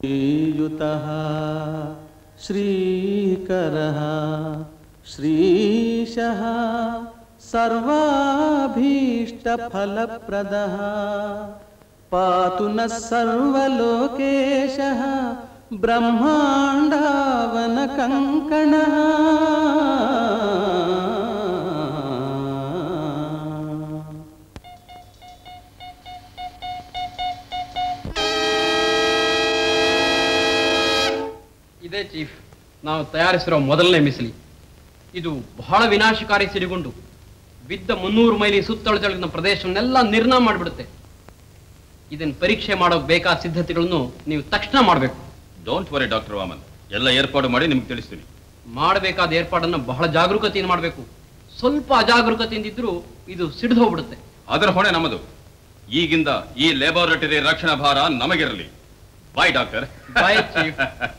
श्रीयुतः श्रीकरः श्रीशः सर्वाभीष्टफलप्रदः पातु नः सर्वलोकेशः ब्रह्माण्डावनकङ्कणः ಇದೇ ಚೀಫ್ ನಾವು ತಯಾರಿಸಿರೋ ಮೊದಲನೇ ಮಿಸಿಲಿ ಇದು ಬಹಳ ವಿನಾಶಕಾರಿ ಸಿಡಿಗುಂಡು ಬಿದ್ದ ಮುನ್ನೂರು ಮೈಲಿ ಸುತ್ತಳಜಳಿನ ಪ್ರದೇಶವನ್ನೆಲ್ಲ ನಿರ್ನಾಮ ಮಾಡಿಬಿಡುತ್ತೆ ಇದನ್ನ ಪರೀಕ್ಷೆ ಮಾಡೋಕ್ ಬೇಕಾದ ಸಿದ್ಧತೆಗಳನ್ನು ನೀವು ತಕ್ಷಣ ಮಾಡಬೇಕು ಡೋಂಟ್ ವರಿ ಡಾಕ್ಟರ್ ವಾಮನ್ ಎಲ್ಲ ಏರ್ಪಾಡು ಮಾಡಿ ನಿಮ್ಗೆ ತಿಳಿಸ್ತೀನಿ ಮಾಡಬೇಕಾದ ಏರ್ಪಾಡನ್ನು ಬಹಳ ಜಾಗರೂಕತೆಯಿಂದ ಮಾಡಬೇಕು ಸ್ವಲ್ಪ ಅಜಾಗರೂಕತೆಯಿಂದ ಇದ್ರೂ ಇದು ಸಿಡಿದು ಹೋಗ್ಬಿಡುತ್ತೆ ಅದರ ಹೊಣೆ ನಮ್ಮದು ಈಗಿಂದ ಈ ಲ್ಯಾಬೋರೇಟರಿ ರಕ್ಷಣಾ ಭಾರ ನಮಗಿರಲಿ ಬಾಯ್ ಡಾಕ್ಟರ್ ಬಾಯ್ ಚೀಫ್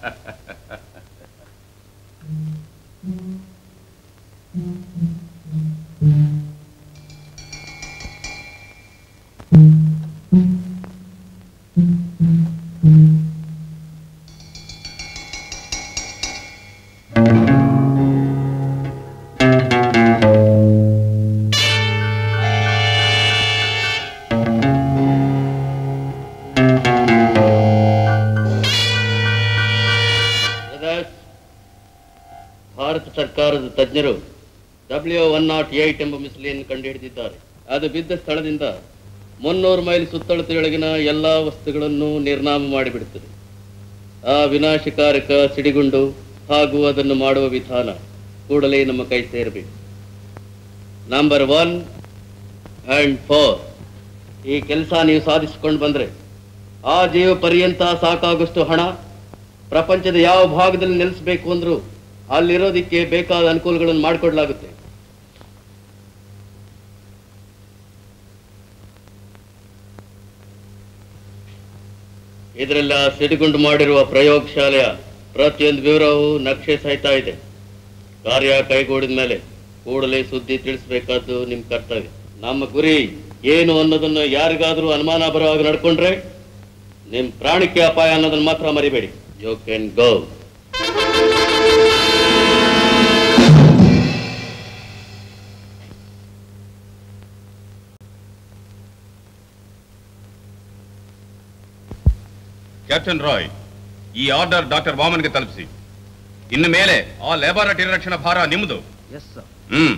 ಭಾರತ ಸರ್ಕಾರದ ತಜ್ಞರು ಡಬ್ಲ್ಯೂ ಒನ್ ನಾಟ್ ಏಟ್ ಎಂಬ ಮಿಸ್ಲಿಯನ್ನು ಕಂಡುಹಿಡಿದಿದ್ದಾರೆ ಅದು ಬಿದ್ದ ಸ್ಥಳದಿಂದ ಮುನ್ನೂರು ಮೈಲ್ ಸುತ್ತಳತೆಯೊಳಗಿನ ಎಲ್ಲ ವಸ್ತುಗಳನ್ನು ನಿರ್ನಾಮ ಮಾಡಿಬಿಡುತ್ತದೆ ಆ ವಿನಾಶಕಾರಕ ಸಿಡಿಗುಂಡು ಹಾಗೂ ಅದನ್ನು ಮಾಡುವ ವಿಧಾನ ಕೂಡಲೇ ನಮ್ಮ ಕೈ ಸೇರಬೇಕು ನಂಬರ್ ಒನ್ ಆ್ಯಂಡ್ ಫೋರ್ ಈ ಕೆಲಸ ನೀವು ಸಾಧಿಸಿಕೊಂಡು ಬಂದರೆ ಆ ಜೀವ ಪರ್ಯಂತ ಸಾಕಾಗುವಷ್ಟು ಹಣ ಪ್ರಪಂಚದ ಯಾವ ಭಾಗದಲ್ಲಿ ನೆಲೆಸಬೇಕು ಅಂದ್ರೂ ಅಲ್ಲಿರೋದಕ್ಕೆ ಬೇಕಾದ ಅನುಕೂಲಗಳನ್ನು ಮಾಡಿಕೊಡ್ಲಾಗುತ್ತೆ ಇದರೆಲ್ಲ ಸಿಡಿಗುಂಡು ಮಾಡಿರುವ ಪ್ರಯೋಗಶಾಲೆಯ ಪ್ರತಿಯೊಂದು ವಿವರವೂ ನಕ್ಷೆ ಸಹಿತ ಇದೆ ಕಾರ್ಯ ಕೈಗೂಡಿದ ಮೇಲೆ ಕೂಡಲೇ ಸುದ್ದಿ ತಿಳಿಸಬೇಕಾದ್ದು ನಿಮ್ಮ ಕರ್ತವ್ಯ ನಮ್ಮ ಗುರಿ ಏನು ಅನ್ನೋದನ್ನು ಯಾರಿಗಾದ್ರೂ ಅನುಮಾನ ಬರುವಾಗ ನಡ್ಕೊಂಡ್ರೆ ನಿಮ್ ಪ್ರಾಣಕ್ಕೆ ಅಪಾಯ ಅನ್ನೋದನ್ನ ಮಾತ್ರ ಮರಿಬೇಡಿ you can go captain Roy ಈ ಆರ್ಡರ್ ಡಾಕ್ಟರ್ ವಾಮನ್ಗೆ ತಲುಪಿಸಿ ಇನ್ನು ಮೇಲೆ ಆ ಲ್ಯಾಬೋರೇಟರಿ ರಕ್ಷಣಾ ಭಾರ ನಿಮ್ಮದು yes sir hmm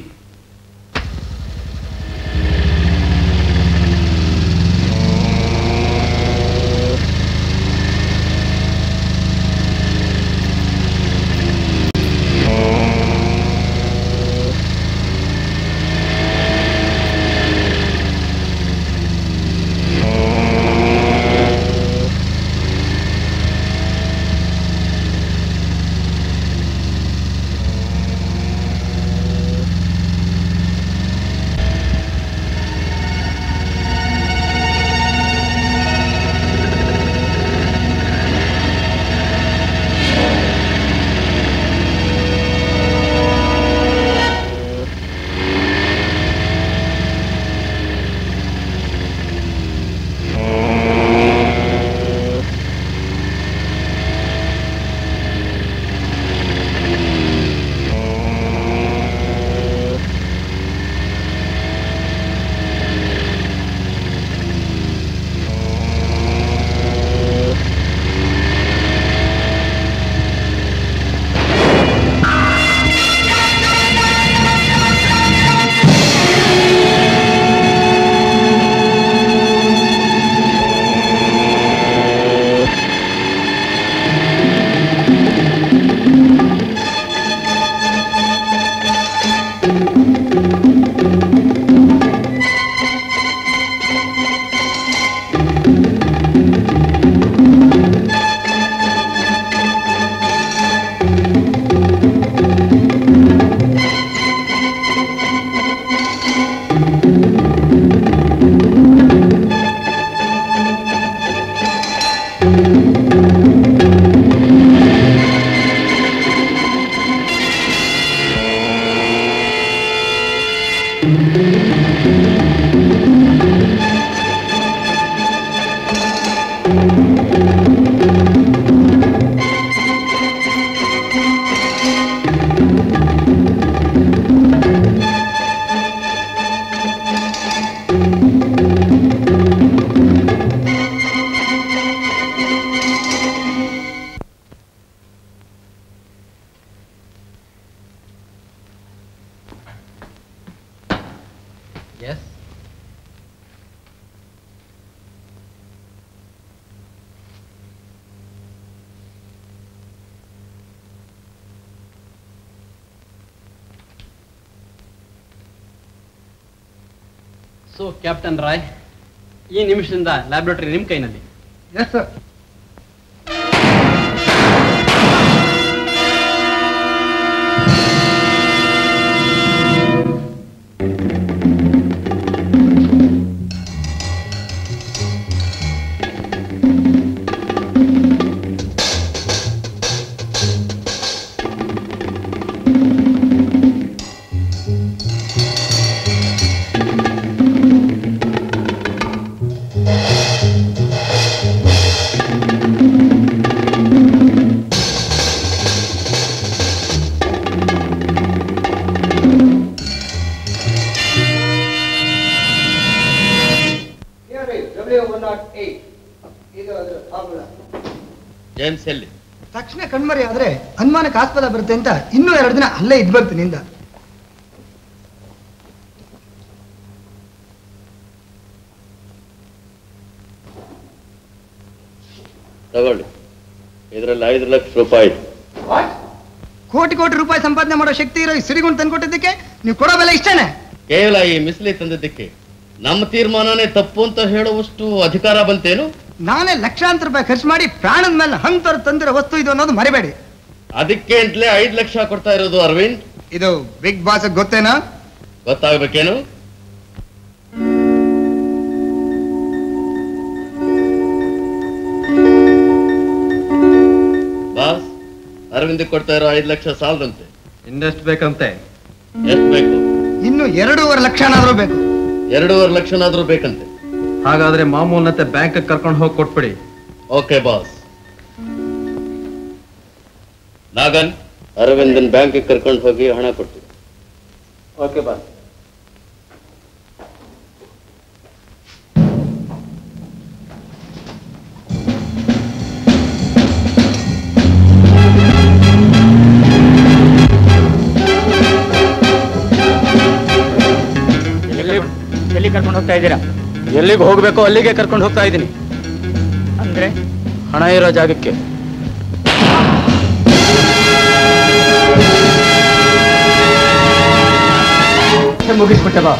yes so captain Roy ಈ ನಿಮಿಷದಿಂದ ಲ್ಯಾಬ್ರೇಟರಿ ನಿಮ್ಮ ಕೈನಲ್ಲಿ ಎಸ್ ಸರ್ ಜೇಮ್ಸ್ ಎಲ್ಲಿ ತಕ್ಷಣ ಕಣ್ಮರಿ ಆದ್ರೆ ಅನುಮಾನಕ್ಕೆ ಆಸ್ಪದ ಬರುತ್ತೆ ಅಂತ ಇನ್ನೂ ಎರಡು ದಿನ ಅಲ್ಲೇ ಇದ್ಬರ್ತು ನಿಂದ ತಗೊಳ್ಳಿ ಇದರಲ್ಲಿ ಐದು ಲಕ್ಷ ರೂಪಾಯಿ ಕೋಟಿ ಕೋಟಿ ರೂಪಾಯಿ ಸಂಪಾದನೆ ಮಾಡೋ ಶಕ್ತಿ ಇರೋ ಈ ಸಿರಿಗುಂಡ್ ತಂದ್ಕೊಟ್ಟಿದ್ದಕ್ಕೆ ನೀವು ಕೊಡೋ ಬೆಲೆ ಇಷ್ಟೇನೆ ಕೇವಲ ಈ ಮಿಸ್ಲಿ ತಂದಿದ್ದಕ್ಕೆ ನಮ್ಮ ತೀರ್ಮಾನನೇ ತಪ್ಪು ಅಂತ ಹೇಳುವಷ್ಟು ಅಧಿಕಾರ ಬಂತೇನು ನಾನೇ ಲಕ್ಷಾಂತರ ರೂಪಾಯಿ ಖರ್ಚು ಮಾಡಿ ಪ್ರಾಣದ ಮೇಲೆ ಹಂಗ್ ತರ ತಂದಿರೋ ವಸ್ತು ಇದು ಅನ್ನೋದು ಮರಿಬೇಡಿ ಅದಕ್ಕೆ ಅಂತಲೇ ಐದು ಲಕ್ಷ ಕೊಡ್ತಾ ಇರೋದು ಅರವಿಂದ್ ಇದು ಬಿಗ್ ಬಾಸ್ ಗೊತ್ತೇನಾ ಗೊತ್ತಾಗ್ಬೇಕೇನು ಬಾಸ್ ಅರವಿಂದ್ ಕೊಡ್ತಾ ಇರೋ ಐದು ಲಕ್ಷ ಸಾಲದಂತೆ ಇನ್ನೆಷ್ಟು ಬೇಕಂತೆ ಎಷ್ಟು ಬೇಕು ಇನ್ನು ಎರಡೂವರೆ ಲಕ್ಷನಾದ್ರೂ ಬೇಕು ಎರಡೂವರೆ ಲಕ್ಷನಾದ್ರೂ ಬೇಕಂತೆ ಹಾಗಾದ್ರೆ ಮಾಮೂಲ್ನತೆ ಬ್ಯಾಂಕ್ ಕರ್ಕೊಂಡು ಹೋಗಿ ಕೊಟ್ಬಿಡಿ ಓಕೆ ಬಾಸ್ ನಾಗನ್ ಅರವಿಂದನ್ ಬ್ಯಾಂಕ್ ಕರ್ಕೊಂಡು ಹೋಗಿ ಹಣ ಕೊಟ್ಟು ಓಕೆ ಬಾಸ್ ಎಲ್ಲಿ ಕರ್ಕೊಂಡು ಹೋಗ್ತಾ ಇದ್ದೀರಾ ಎಲ್ಲಿಗೆ ಹೋಗ್ಬೇಕೋ ಅಲ್ಲಿಗೆ ಕರ್ಕೊಂಡು ಹೋಗ್ತಾ ಇದ್ದೀನಿ ಅಂದ್ರೆ ಹಣ ಇರೋ ಜಾಗಕ್ಕೆ ಮುಗಿಸ್ಬಿಟ್ಟೆ ಬಾ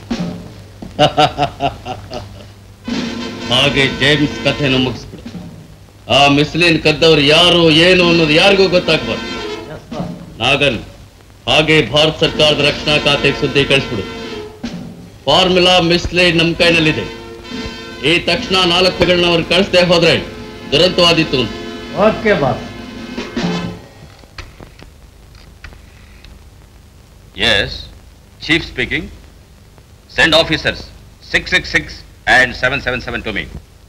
ಹಾಗೆ ಜೇಮ್ಸ್ ಕಥೆನ ಮುಗಿಸ್ಬಿಡು ಆ ಮಿಸ್ಲಿನ್ ಕದ್ದವ್ರು ಯಾರು ಏನು ಅನ್ನೋದು ಯಾರಿಗೂ ಗೊತ್ತಾಗ್ಬಾರ್ದು ನಾಗನ್ ಹಾಗೆ ಭಾರತ ಸರ್ಕಾರದ ರಕ್ಷಣಾ ಖಾತೆಗೆ ಸುದ್ದಿ ಕಳಿಸ್ಬಿಡು ಫಾರ್ಮುಲಾ ಮಿಸ್ಲೈಡ್ ನಮ್ಮ ಕೈನಲ್ಲಿದೆ ಈ ತಕ್ಷಣ ನಾಲ್ಕುಗಳನ್ನ ಅವ್ರು ಕಳಿಸ್ದೆ ಹೋದ್ರೆ ದುರಂತವಾದಿತ್ತು ಅಂತ okay boss Yes, Chief speaking. Send officers 666 and 777 to me.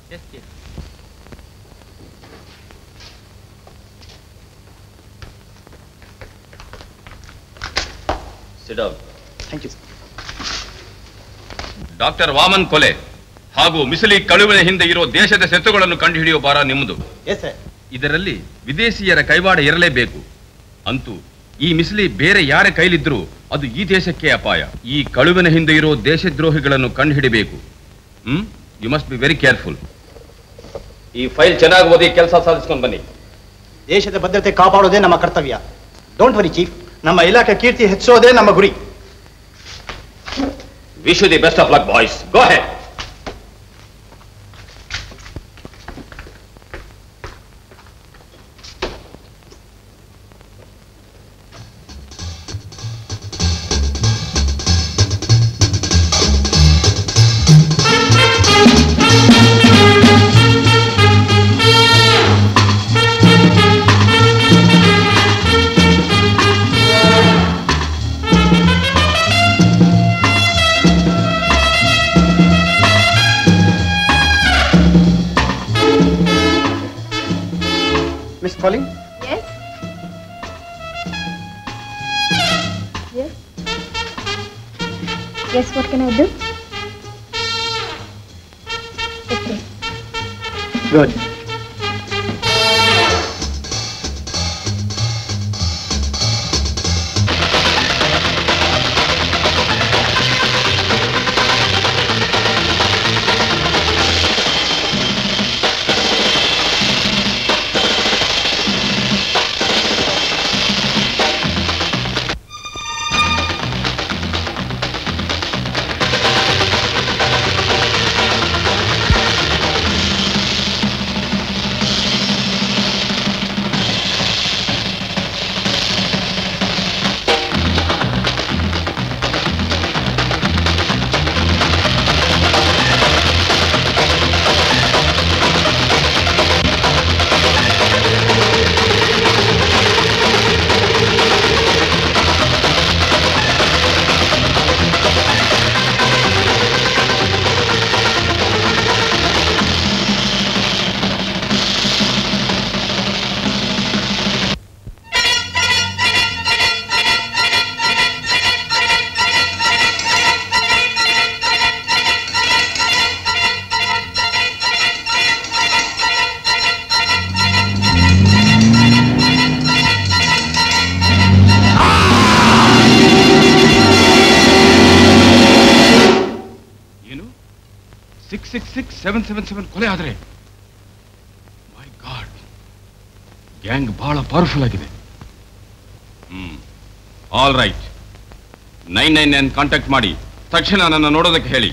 Sit down. Thank you doctor Vaman ಕೊಲೆ ಹಾಗೂ ಮಿಸಲಿ ಕಳುವಿನ ಹಿಂದೆ ಇರೋ ದೇಶದ ಸೆತ್ತುಗಳನ್ನು ಕಂಡುಹಿಡಿಯುವ ಭಾರ ನಿಮ್ಮದು ಎಸ್ ಸರ್ ಇದರಲ್ಲಿ ವಿದೇಶಿಯರ ಕೈವಾಡ ಇರಲೇಬೇಕು ಅಂತೂ ಈ ಮಿಸ್ಲಿ ಬೇರೆ ಯಾರ ಕೈಲಿದ್ರೂ ಅದು ಈ ದೇಶಕ್ಕೆ ಅಪಾಯ ಈ ಕಳುವಿನ ಹಿಂದೆ ಇರೋ ದೇಶದ್ರೋಹಿಗಳನ್ನು ಕಂಡುಹಿಡಿಬೇಕು hmm you must be very careful ಈ ಫೈಲ್ ಚೆನ್ನಾಗಿ ಓದಿ ಕೆಲಸ ಸಾಧಿಸ್ಕೊಂಡು ಬನ್ನಿ ದೇಶದ ಭದ್ರತೆ ಕಾಪಾಡೋದೇ ನಮ್ಮ ಕರ್ತವ್ಯ ಡೋಂಟ್ ವರಿ ಚೀಫ್ ನಮ್ಮ ಇಲಾಖೆ ಕೀರ್ತಿ ಹೆಚ್ಚೋದೇ ನಮ್ಮ ಗುರಿ wish the best of luck boys go ahead miss calling Yes. Yes. Yes, what can I do? Okay. Good six six six seven seven seven ಕೊಲೆ ಆದ್ರೆ ಮೈ ಗಾಡ್ ಗ್ಯಾಂಗ್ ಬಹಳ powerful ಆಗಿದೆ hmm all right nine nine nine contact ಮಾಡಿ ತಕ್ಷಣ ನನ್ನ ನೋಡೋದಕ್ಕೆ ಹೇಳಿ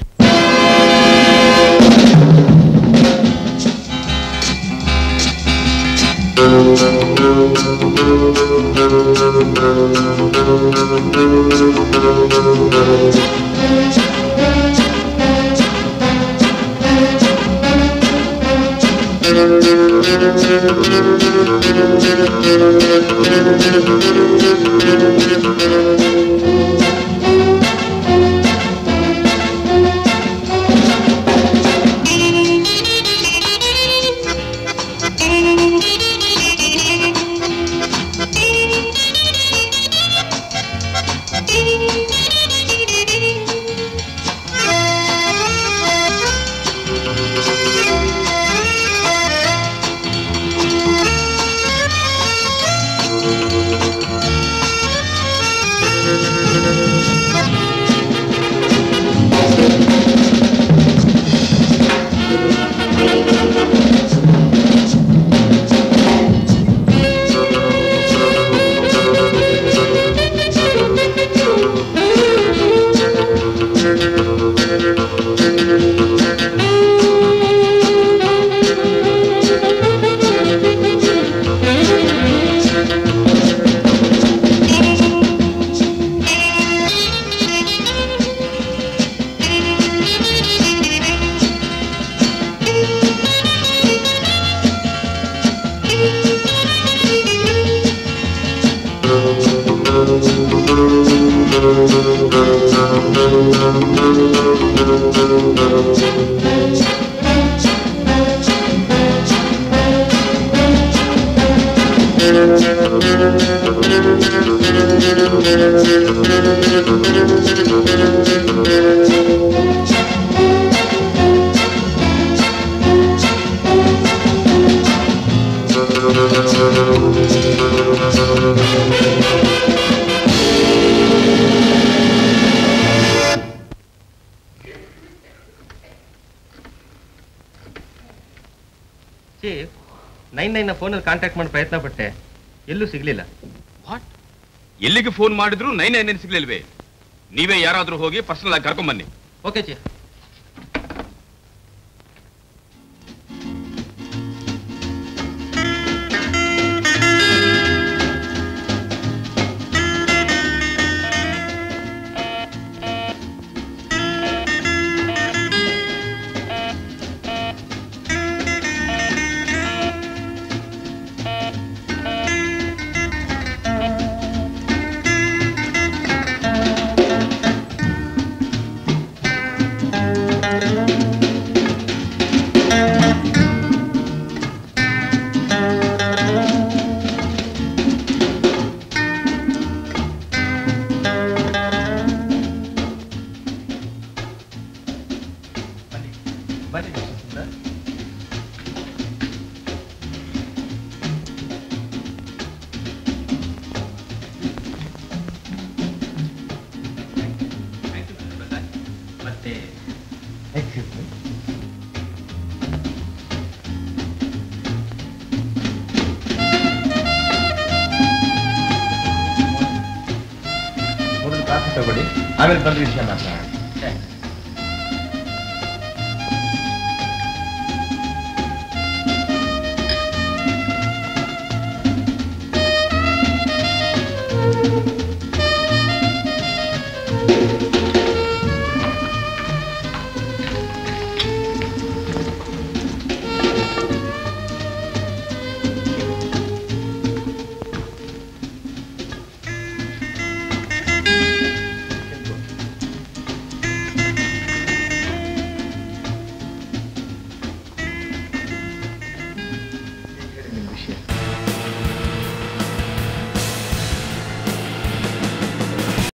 chief nine nine ಫೋನಲ್ಲಿ ಕಾಂಟ್ಯಾಕ್ಟ್ ಮಾಡಿ ಪ್ರಯತ್ನ ಪಟ್ಟೆ ಎಲ್ಲೂ ಸಿಗ್ಲಿಲ್ಲ ವಾಟ್ ಎಲ್ಲಿಗೆ ಫೋನ್ ಮಾಡಿದ್ರು ನೈನ್ ನೈನ್ ಸಿಗ್ಲಿಲ್ವೇ ನೀವೇ ಯಾರಾದ್ರೂ ಹೋಗಿ ಪರ್ಸನಲ್ ಆಗಿ ಕರ್ಕೊಂಬನ್ನಿ ಓಕೆ ಚೀಫ್ ಮತ್ತೆ ಮೊದಲು ಕಾಫಿ ತಗೊಳ್ಳಿ ಆಮೇಲೆ ಬಂದು ವಿಷಯ ಮಾತಾಡೋಣ